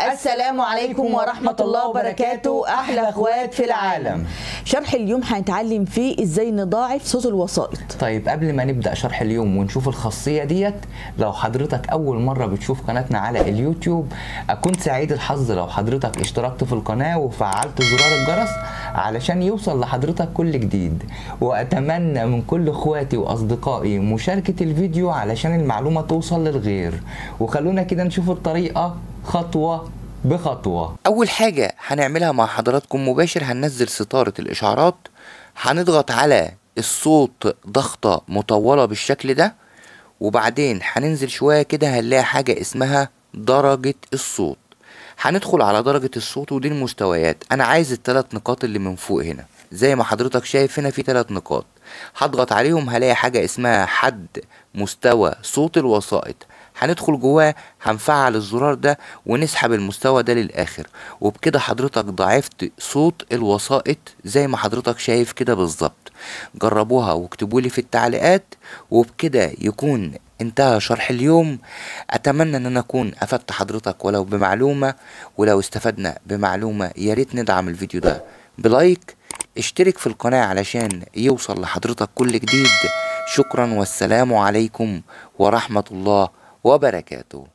السلام عليكم ورحمة الله وبركاته أحلى أخوات في العالم شرح اليوم هنتعلم فيه ازاي نضاعف صوت الوسائط طيب قبل ما نبدا شرح اليوم ونشوف الخاصيه ديت لو حضرتك اول مره بتشوف قناتنا على اليوتيوب اكون سعيد الحظ لو حضرتك اشتركت في القناه وفعلت زرار الجرس علشان يوصل لحضرتك كل جديد واتمنى من كل اخواتي واصدقائي مشاركه الفيديو علشان المعلومه توصل للغير وخلونا كده نشوف الطريقه خطوه بخطوة أول حاجة هنعملها مع حضراتكم مباشر هننزل ستارة الإشعارات هنضغط على الصوت ضغطة مطولة بالشكل ده وبعدين هننزل شوية كده هنلاقي حاجة اسمها درجة الصوت هندخل على درجة الصوت ودي المستويات أنا عايز التلات نقاط اللي من فوق هنا زي ما حضرتك شايف هنا في تلات نقاط هضغط عليهم هلاقي حاجة اسمها حد مستوى صوت الوسائط هندخل جواه هنفعل الزرار ده ونسحب المستوى ده للاخر وبكده حضرتك ضعفت صوت الوسائط زي ما حضرتك شايف كده بالظبط جربوها واكتبوا لي في التعليقات وبكده يكون انتهى شرح اليوم اتمنى ان انا اكون افدت حضرتك ولو بمعلومه ولو استفدنا بمعلومه يا ريت ندعم الفيديو ده بلايك اشترك في القناه علشان يوصل لحضرتك كل جديد شكرا والسلام عليكم ورحمه الله وبركاته